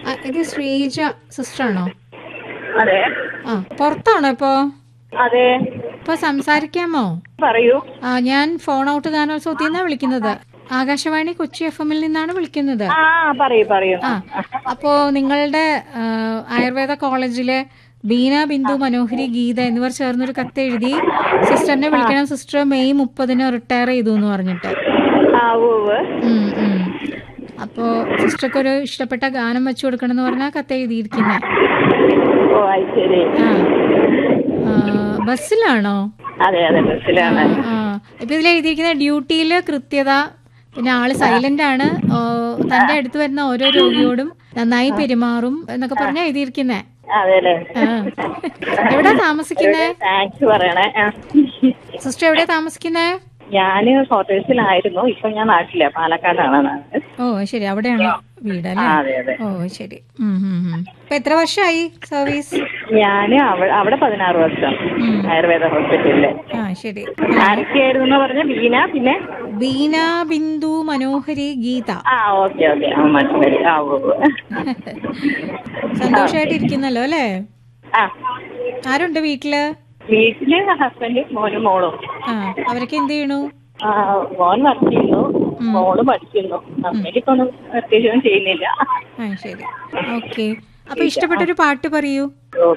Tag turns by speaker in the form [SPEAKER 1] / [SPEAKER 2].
[SPEAKER 1] ആ, ഇത് ശ്രീജ സിസ്റ്ററാണോ
[SPEAKER 2] അതെ
[SPEAKER 1] ആ പുറത്താണോ ഇപ്പോ
[SPEAKER 2] അതെ
[SPEAKER 1] ഇപ്പൊ സംസാരിക്കാമോ
[SPEAKER 2] പറയൂ
[SPEAKER 1] ആ ഞാൻ ഫോൺ ഔട്ട് ഗാനോത്സവത്തിൽ നിന്നാണ് വിളിക്കുന്നത് ആകാശവാണി കൊച്ചി എഫ് എമ്മിൽ നിന്നാണ് വിളിക്കുന്നത്
[SPEAKER 2] ആ പറയൂ പറയൂ
[SPEAKER 1] ആ അപ്പോ നിങ്ങളുടെ ആ, ആയുർവേദ കോളേജിലെ ബീന ബിന്ദു മനോഹരി ഗീത എന്നിവർ ചേർന്നൊരു കത്ത് എഴുതി സിസ്റ്ററിനെ വിളിക്കണം സിസ്റ്റർ മെയ് മുപ്പതിന് റിട്ടയർ ചെയ്തു എന്ന് പറഞ്ഞിട്ട്
[SPEAKER 2] ആ ഉവ്വ്
[SPEAKER 1] ഉം, ഉം. അപ്പോ സിസ്റ്റർക്ക് ഒരു ഇഷ്ടപ്പെട്ട ഗാനം വെച്ചു കൊടുക്കണം എന്ന് പറഞ്ഞാൽ കത്ത് എഴുതിയിരിക്കുന്നത്
[SPEAKER 2] ഓ അത് ശരി
[SPEAKER 1] ആ ആ, ബസ്സിലാണോ
[SPEAKER 2] അതെ അതെ ബസ്സിലാണ്
[SPEAKER 1] ആ ഇപ്പൊ ഇതിൽ എഴുതിയിരിക്കുന്ന ഡ്യൂട്ടിയിൽ കൃത്യത പിന്നെ ആള് സൈലന്റ് ആണ് ഓ, തന്റെ അടുത്ത് വരുന്ന ഓരോ രോഗിയോടും നന്നായി പെരുമാറും എന്നൊക്കെ പറഞ്ഞാ എഴുതിയിരിക്കുന്നേ
[SPEAKER 2] അതെ അല്ലേ
[SPEAKER 1] ആ. എവിടാ താമസിക്കുന്നേ
[SPEAKER 2] താങ്ക്സ് പറയണേ ആ.
[SPEAKER 1] സിസ്റ്റർ എവിടെയാ താമസിക്കുന്നേ
[SPEAKER 2] ഞാന് ക്വാർട്ടേഴ്സിലായിരുന്നു ഇപ്പൊ ഞാൻ നാട്ടില പാലക്കാടാണ് നാട്
[SPEAKER 1] ഓ ശരി അവിടെയാണോ വീട്
[SPEAKER 2] ആ,
[SPEAKER 1] അല്ലേ
[SPEAKER 2] അതെ അതെ
[SPEAKER 1] ഓ ശരി ഉം, ഉം, ഉം. ഇപ്പൊ എത്ര വർഷമായി സർവീസ്
[SPEAKER 2] ഞാന് അവ- അവിടെ പതിനാറ് വർഷം
[SPEAKER 1] ഉം.
[SPEAKER 2] ആയുർവേദ ഹോസ്പിറ്റലില്
[SPEAKER 1] ആ ശരി
[SPEAKER 2] ആരൊക്കെയായിരുന്നു എന്ന് പറഞ്ഞ ബീന പിന്നെ
[SPEAKER 1] ബീന ബിന്ദു മനോഹരി ഗീത
[SPEAKER 2] ആ ഓക്കെ ഓക്കെ ആ മനസ്സിലായി ആ ഉവ്വ് ഉവ്വ്.
[SPEAKER 1] സന്തോഷമായിട്ട് ഇരിക്കുന്നല്ലോ അല്ലേ
[SPEAKER 2] ആ
[SPEAKER 1] ആരുണ്ട് വീട്ടില്
[SPEAKER 2] വീട്ടില് ഹസ്ബൻഡ് മോനും മോളും
[SPEAKER 1] ആ അവരൊക്കെ എന്ത് ചെയ്യണു
[SPEAKER 2] ആ, മോൻ വർക്ക് ചെയ്യുന്നു മോള് പഠിക്കുന്നു അമ്മയ്ക്ക് ഇപ്പൊ ഒന്നും പ്രത്യേകിച്ചൊന്നും ചെയ്യുന്നില്ല
[SPEAKER 1] ആ ശരി ഓക്കെ അപ്പൊ ഇഷ്ടപ്പെട്ടൊരു പാട്ട് പറയൂ